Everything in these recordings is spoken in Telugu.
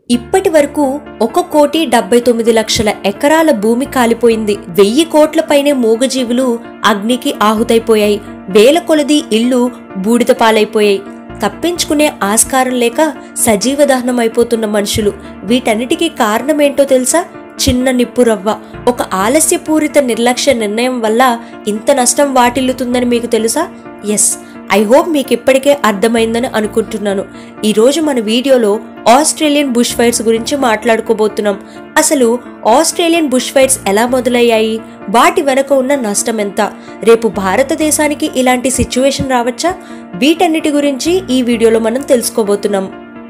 ఇప్పటి వరకు ఒక కోటి డెబ్బై తొమ్మిది లక్షల ఎకరాల భూమి కాలిపోయింది వెయ్యి కోట్ల పైనే మూగజీవులు అగ్నికి ఆహుతైపోయాయి వేల కొలది ఇళ్లు బూడిద పాలైపోయాయి తప్పించుకునే ఆస్కారం లేక సజీవ దహనం అయిపోతున్న మనుషులు వీటన్నిటికీ కారణమేంటో తెలుసా చిన్న నిప్పు రవ్వ ఒక ఆలస్యపూరిత నిర్లక్ష్య నిర్ణయం వల్ల ఇంత నష్టం వాటిల్లుతుందని మీకు తెలుసా ఎస్ ఐ హోప్ మీకు ఇప్పటికే అర్థమైందని అనుకుంటున్నాను ఈరోజు మన వీడియోలో ఆస్ట్రేలియన్ బుష్ ఫైర్స్ గురించి మాట్లాడుకోబోతున్నాం అసలు ఆస్ట్రేలియన్ బుష్ ఫైర్స్ ఎలా మొదలయ్యాయి వాటి వెనుక ఉన్న నష్టం ఎంత రేపు భారతదేశానికి ఇలాంటి సిచ్యువేషన్ రావచ్చా వీటన్నిటి గురించి ఈ వీడియోలో మనం తెలుసుకోబోతున్నాం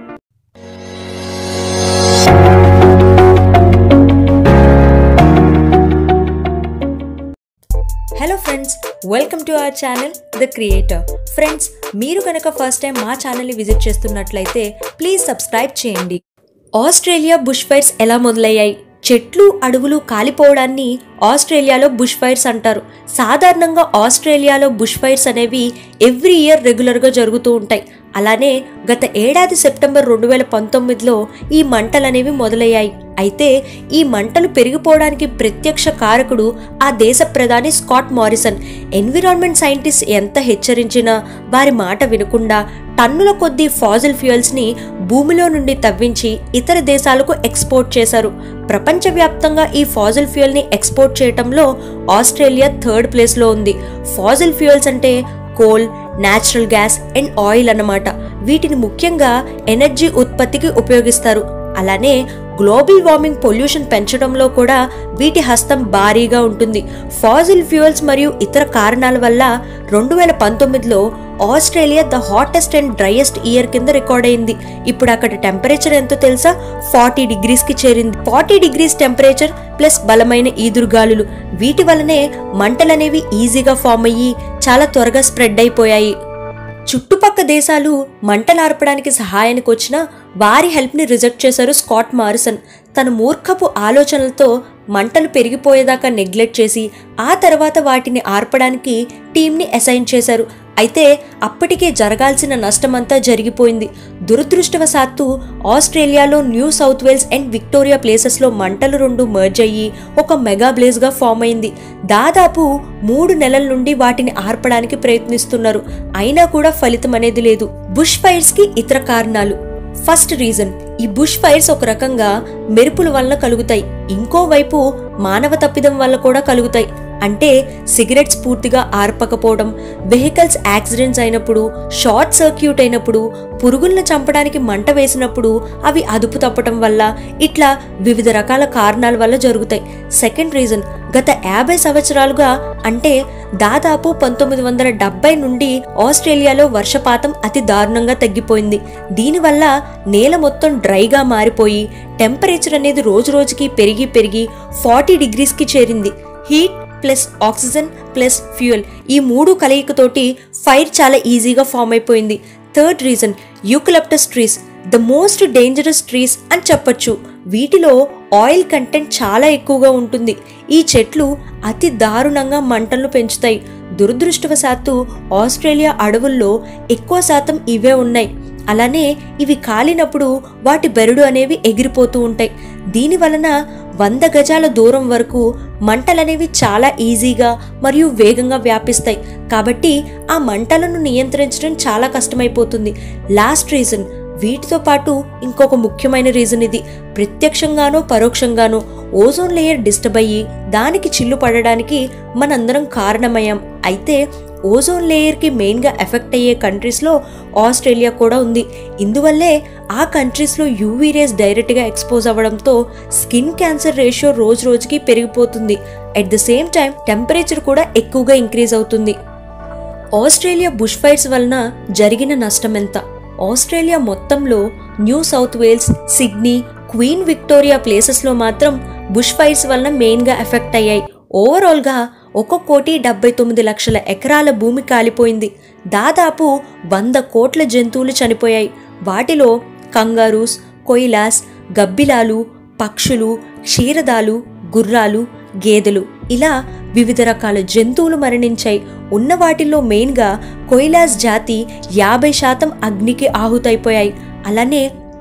hello friends welcome to our channel the creator friends మీరు కనుక ఫస్ట్ టైం మా ఛానల్ని విజిట్ చేస్తున్నట్లయితే ప్లీజ్ సబ్స్క్రైబ్ చేయండి ఆస్ట్రేలియా బుష్ ఫైర్స్ ఎలా మొదలయ్యాయి చెట్లు అడవులు కాలిపోవడాన్ని ఆస్ట్రేలియాలో బుష్ ఫైర్స్ అంటారు సాధారణంగా ఆస్ట్రేలియాలో బుష్ ఫైర్స్ అనేవి ఎవ్రీ ఇయర్ రెగ్యులర్గా జరుగుతూ ఉంటాయి అలానే గత ఏడాది సెప్టెంబర్ రెండు వేల పంతొమ్మిదిలో ఈ మంటలు అనేవి మొదలయ్యాయి అయితే ఈ మంటలు పెరిగిపోవడానికి ప్రత్యక్ష కారకుడు ఆ దేశ ప్రధాని స్కాట్ మారిసన్ ఎన్విరాన్మెంట్ సైంటిస్ట్ ఎంత హెచ్చరించినా వారి మాట వినకుండా టన్నుల కొద్దీ ఫాజిల్ ఫ్యూయల్స్ని భూమిలో నుండి తవ్వించి ఇతర దేశాలకు ఎక్స్పోర్ట్ చేశారు ప్రపంచవ్యాప్తంగా ఈ ఫాజిల్ ఫ్యూయల్ని ఎక్స్పోర్ట్ చేయటంలో ఆస్ట్రేలియా థర్డ్ ప్లేస్లో ఉంది ఫాజిల్ ఫ్యూయల్స్ అంటే coal natural gas and oil అన్నమాట వీటిని ముఖ్యంగా ఎనర్జీ ఉత్పత్తికి ఉపయోగిస్తారు అలానే గ్లోబల్ వార్మింగ్ పొల్యూషన్ పెంచడంలో కూడా వీటి హస్తం భారీగా ఉంటుంది ఫాజిల్ ఫ్యూయల్స్ మరియు ఇతర కారణాల వల్ల రెండు వేల పంతొమ్మిదిలో Australia the hottest and driest year కింద రికార్డ్ అయింది ఇప్పుడు అక్కడ టెంపరేచర్ ఎంతో తెలుసా ఫార్టీ డిగ్రీస్ కి చేరింది ఫార్టీ డిగ్రీస్ టెంపరేచర్ ప్లస్ బలమైన ఈదురుగాలులు వీటి వల్లనే మంటలనేవి ఈజీగా ఫామ్ అయ్యి చాలా త్వరగా స్ప్రెడ్ అయిపోయాయి చుట్టుపక్క దేశాలు మంటలార్పడానికి సహాయానికి వచ్చినా వారి హెల్ప్ని రిజెక్ట్ చేశారు స్కాట్ మారిసన్ తన మూర్ఖపు ఆలోచనలతో మంటలు పెరిగిపోయేదాకా నెగ్లెక్ట్ చేసి ఆ తర్వాత వాటిని ఆర్పడానికి టీంని అసైన్ చేశారు అయితే అప్పటికే జరగాల్సిన నష్టమంతా జరిగిపోయింది దురదృష్టవశాత్తు ఆస్ట్రేలియాలో New South Wales and Victoria ప్లేసెస్లో మంటలు రెండు మర్జ్ అయ్యి ఒక మెగా బ్లేజ్గా ఫామ్ అయింది దాదాపు మూడు నెలల నుండి వాటిని ఆర్పడానికి ప్రయత్నిస్తున్నారు అయినా కూడా ఫలితం అనేది లేదు బుష్ ఫైర్స్కి ఇతర కారణాలు ఫస్ట్ రీజన్ ఈ బుష్ ఫైర్స్ ఒక రకంగా మెరుపుల వల్ల కలుగుతాయి ఇంకోవైపు మానవ తప్పిదం వల్ల కూడా కలుగుతాయి అంటే సిగరెట్స్ పూర్తిగా ఆర్పకపోవడం వెహికల్స్ యాక్సిడెంట్స్ అయినప్పుడు షార్ట్ సర్క్యూట్ అయినప్పుడు పురుగులను చంపడానికి మంట వేసినప్పుడు అవి అదుపు తప్పటం వల్ల ఇట్లా వివిధ రకాల కారణాల వల్ల జరుగుతాయి సెకండ్ రీజన్ గత యాభై సంవత్సరాలుగా అంటే దాదాపు పంతొమ్మిది వందల డెబ్బై నుండి ఆస్ట్రేలియాలో వర్షపాతం అతి దారుణంగా తగ్గిపోయింది దీనివల్ల నేల మొత్తం డ్రైగా మారిపోయి టెంపరేచర్ అనేది రోజు రోజుకి పెరిగి పెరిగి ఫార్టీ డిగ్రీస్కి చేరింది heat plus oxygen plus fuel ఈ మూడు కలయికతోటి ఫైర్ చాలా ఈజీగా ఫామ్ అయిపోయింది third reason eucalyptus trees the most dangerous trees అని చెప్పొచ్చు వీటిలో ఆయిల్ కంటెంట్ చాలా ఎక్కువగా ఉంటుంది ఈ చెట్లు అతి దారుణంగా మంటలను పెంచుతాయి దురదృష్టవశాత్తు ఆస్ట్రేలియా అడవుల్లో ఎక్కువ శాతం ఇవే ఉన్నాయి అలానే ఇవి కాలినప్పుడు వాటి బెరడు అనేవి ఎగిరిపోతూ ఉంటాయి దీని వలన వంద గజాల దూరం వరకు మంటలనేవి చాలా ఈజీగా మరియు వేగంగా వ్యాపిస్తాయి కాబట్టి ఆ మంటలను నియంత్రించడం చాలా కష్టమైపోతుంది లాస్ట్ రీజన్ వీటితో పాటు ఇంకొక ముఖ్యమైన రీజన్ ఇది ప్రత్యక్షంగానో పరోక్షంగానో ఓజోన్ లేయర్ డిస్టర్బ్ అయ్యి దానికి చిల్లు పడడానికి మనందరం కారణమయ్యాం అయితే ఓజోన్ లేయర్కి మెయిన్గా ఎఫెక్ట్ అయ్యే కంట్రీస్లో ఆస్ట్రేలియా కూడా ఉంది ఇందువల్లే ఆ కంట్రీస్లో యూవీ రేస్ డైరెక్ట్గా ఎక్స్పోజ్ అవ్వడంతో స్కిన్ క్యాన్సర్ రేషియో రోజు రోజుకి పెరిగిపోతుంది at the same time temperature కూడా ఎక్కువగా ఇంక్రీజ్ అవుతుంది ఆస్ట్రేలియా బుష్ ఫైర్స్ వలన జరిగిన నష్టం ఎంత ఆస్ట్రేలియా మొత్తంలో New South Wales Sydney Queen Victoria ప్లేసెస్లో మాత్రం బుష్ ఫైర్స్ వలన మెయిన్గా ఎఫెక్ట్ అయ్యాయి ఓవరాల్గా ఒక కోటి డెబ్బై తొమ్మిది లక్షల ఎకరాల భూమి కాలిపోయింది దాదాపు వంద కోట్ల జంతువులు చనిపోయాయి వాటిలో కంగారూస్ కొయిలాస్ గబ్బిలాలు పక్షులు క్షీరదాలు గుర్రాలు గేదెలు ఇలా వివిధ రకాల జంతువులు మరణించాయి ఉన్న వాటిల్లో మెయిన్గా కొయిలాస్ జాతి యాభై శాతం అగ్నికి ఆహుతైపోయాయి అలానే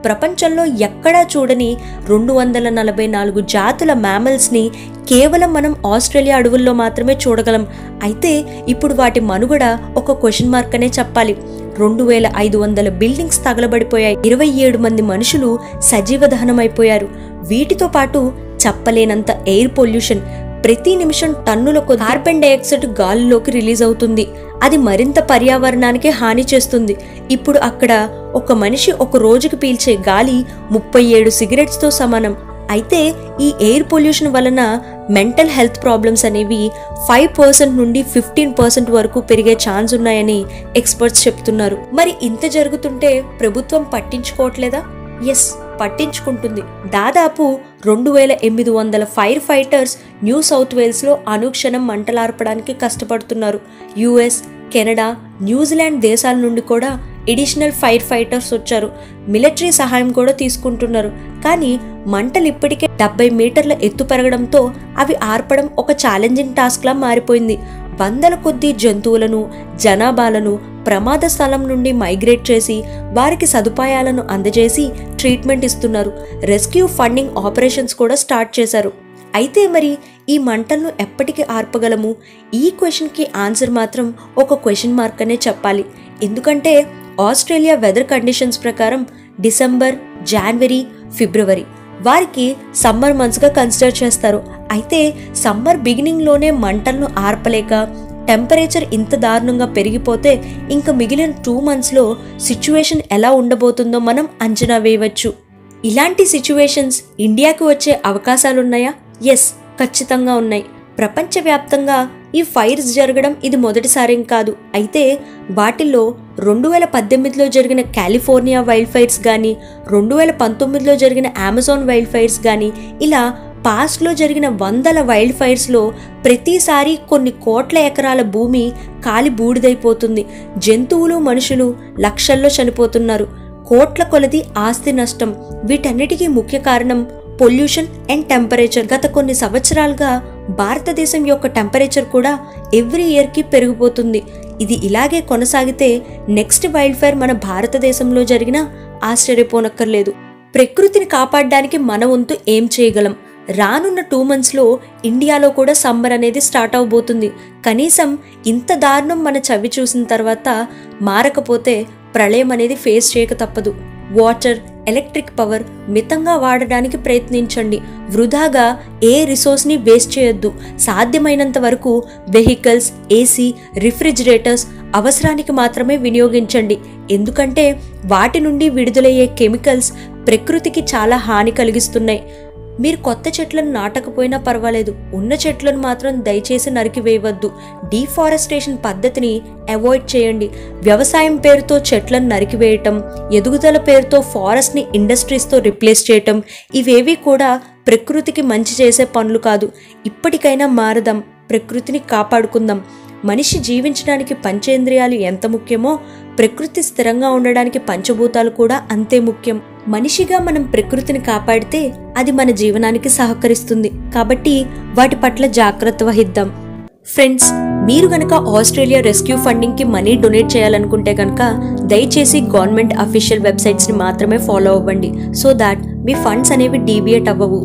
ప్రపంచంలో ఎక్కడా చూడని రెండు వందల నలభై నాలుగు జాతుల మ్యామల్స్ని కేవలం మనం ఆస్ట్రేలియా అడవుల్లో మాత్రమే చూడగలం అయితే ఇప్పుడు వాటి మనుగడ ఒక క్వశ్చన్ మార్క్ అనే చెప్పాలి రెండు వేల ఐదు వందల బిల్డింగ్స్ తగలబడిపోయాయి ఇరవై ఏడు మంది మనుషులు సజీవ దహనమైపోయారు వీటితో పాటు చెప్పలేనంత ఎయిర్ పొల్యూషన్ ప్రతి నిమిషం టన్నుల కొద్ది కార్బన్ డైఆక్సైడ్ గాలిలోకి రిలీజ్ అవుతుంది అది మరింత పర్యావరణానికి హాని చేస్తుంది ఇప్పుడు అక్కడ ఒక మనిషి ఒక రోజుకి పీల్చే గాలి ముప్పై ఏడు సిగరెట్స్తో సమానం అయితే ఈ ఎయిర్ పొల్యూషన్ వలన మెంటల్ హెల్త్ ప్రాబ్లమ్స్ అనేవి ఫైవ్ పర్సెంట్ నుండి ఫిఫ్టీన్ పర్సెంట్ వరకు పెరిగే ఛాన్స్ ఉన్నాయని ఎక్స్పర్ట్స్ చెప్తున్నారు మరి ఇంత జరుగుతుంటే ప్రభుత్వం పట్టించుకోవట్లేదా ఎస్ పట్టించుకుంటుంది దాదాపు రెండు వేల ఎనిమిది వందల ఫైర్ ఫైటర్స్ న్యూ సౌత్ వేల్స్లో అనుక్షణం మంటలార్పడానికి కష్టపడుతున్నారు యుఎస్ కెనడా న్యూజిలాండ్ దేశాల నుండి కూడా ఎడిషనల్ ఫైర్ ఫైటర్స్ వచ్చారు మిలిటరీ సహాయం కూడా తీసుకుంటున్నారు కానీ మంటలు ఇప్పటికే డెబ్బై మీటర్ల ఎత్తు పెరగడంతో అవి ఆర్పడం ఒక ఛాలెంజింగ్ టాస్క్లా మారిపోయింది వందల కొద్దీ జంతువులను జనాభాలను ప్రమాద స్థలం నుండి మైగ్రేట్ చేసి వారికి సదుపాయాలను అందజేసి ట్రీట్మెంట్ ఇస్తున్నారు రెస్క్యూ ఫండింగ్ ఆపరేషన్స్ కూడా స్టార్ట్ చేశారు అయితే మరి ఈ మంటలను ఎప్పటికి ఆర్పగలము ఈ క్వశ్చన్కి ఆన్సర్ మాత్రం ఒక క్వశ్చన్ మార్క్ అనే చెప్పాలి ఎందుకంటే ఆస్ట్రేలియా వెదర్ కండిషన్స్ ప్రకారం డిసెంబర్ జనవరి ఫిబ్రవరి వారికి సమ్మర్ మంత్స్గా కన్సిడర్ చేస్తారు అయితే సమ్మర్ బిగినింగ్లోనే మంటలను ఆర్పలేక టెంపరేచర్ ఇంత దారుణంగా పెరిగిపోతే ఇంకా మిగిలిన టూ మంత్స్లో సిచ్యువేషన్ ఎలా ఉండబోతుందో మనం అంచనా వేయవచ్చు ఇలాంటి సిచ్యువేషన్స్ ఇండియాకు వచ్చే అవకాశాలున్నాయా ఎస్ ఖచ్చితంగా ఉన్నాయి ప్రపంచవ్యాప్తంగా ఈ ఫైర్స్ జరగడం ఇది మొదటిసారేం కాదు అయితే వాటిల్లో రెండు వేల పద్దెనిమిదిలో జరిగిన కాలిఫోర్నియా వైల్డ్ ఫైర్స్ కానీ రెండు వేల పంతొమ్మిదిలో జరిగిన అమెజాన్ వైల్డ్ ఫైర్స్ కానీ ఇలా పాస్ట్లో జరిగిన వందల వైల్డ్ ఫైర్స్లో ప్రతిసారి కొన్ని కోట్ల ఎకరాల భూమి కాలి బూడిదైపోతుంది జంతువులు మనుషులు లక్షల్లో చనిపోతున్నారు కోట్ల కొలది ఆస్తి నష్టం వీటన్నిటికీ ముఖ్య కారణం పొల్యూషన్ అండ్ టెంపరేచర్ గత కొన్ని సంవత్సరాలుగా భారతదేశం యొక్క టెంపరేచర్ కూడా ఎవ్రీ ఇయర్కి పెరిగిపోతుంది ఇది ఇలాగే కొనసాగితే నెక్స్ట్ వైల్డ్ ఫైర్ మన భారతదేశంలో జరిగినా ఆశ్చర్యపోనక్కర్లేదు ప్రకృతిని కాపాడడానికి మన వంతు ఏం చేయగలం రానున్న టూ మంత్స్లో ఇండియాలో కూడా సమ్మర్ అనేది స్టార్ట్ అవబోతుంది కనీసం ఇంత దారుణం మన చవి చూసిన తర్వాత మారకపోతే ప్రళయం అనేది ఫేస్ చేయక తప్పదు వాటర్ ఎలక్ట్రిక్ పవర్ మితంగా వాడడానికి ప్రయత్నించండి వృధాగా ఏ రిసోర్స్ని వేస్ట్ చేయొద్దు సాధ్యమైనంత వరకు వెహికల్స్ ఏసీ రిఫ్రిజిరేటర్స్ అవసరానికి మాత్రమే వినియోగించండి ఎందుకంటే వాటి నుండి విడుదలయ్యే కెమికల్స్ ప్రకృతికి చాలా హాని కలిగిస్తున్నాయి మీరు కొత్త చెట్లను నాటకపోయినా పర్వాలేదు ఉన్న చెట్లను మాత్రం దయచేసి నరికివేయవద్దు డీఫారెస్టేషన్ పద్ధతిని అవాయిడ్ చేయండి వ్యవసాయం పేరుతో చెట్లను నరికివేయటం ఎదుగుదల పేరుతో ఫారెస్ట్ని ఇండస్ట్రీస్తో రిప్లేస్ చేయటం ఇవేవి కూడా ప్రకృతికి మంచి చేసే పనులు కాదు ఇప్పటికైనా మారదాం ప్రకృతిని కాపాడుకుందాం మనిషి జీవించడానికి పంచేంద్రియాలు ఎంత ముఖ్యమో ప్రకృతి స్థిరంగా ఉండడానికి పంచభూతాలు కూడా అంతే ముఖ్యం మనిషిగా మనం ప్రకృతిని కాపాడితే అది మన జీవనానికి సహకరిస్తుంది కాబట్టి వాటి పట్ల జాగ్రత్త వహిద్దాం ఫ్రెండ్స్ మీరు గనక ఆస్ట్రేలియా రెస్క్యూ ఫండింగ్ కి మనీ డొనేట్ చేయాలనుకుంటే గనక దయచేసి గవర్నమెంట్ అఫీషియల్ వెబ్సైట్స్ ని మాత్రమే ఫాలో అవ్వండి సో దాట్ మీ ఫండ్స్ అనేవి డీవియేట్ అవ్వవు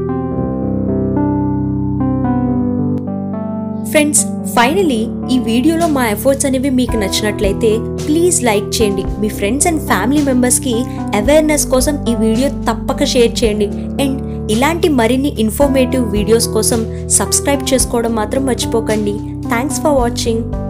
ఫ్రెండ్స్ ఫైనలీ ఈ వీడియోలో మా ఎఫర్ట్స్ అనేవి మీకు నచ్చినట్లయితే ప్లీజ్ లైక్ చేయండి మీ ఫ్రెండ్స్ అండ్ ఫ్యామిలీ మెంబర్స్కి అవేర్నెస్ కోసం ఈ వీడియో తప్పక షేర్ చేయండి అండ్ ఇలాంటి మరిన్ని ఇన్ఫర్మేటివ్ వీడియోస్ కోసం సబ్స్క్రైబ్ చేసుకోవడం మాత్రం మర్చిపోకండి థ్యాంక్స్ ఫర్ వాచింగ్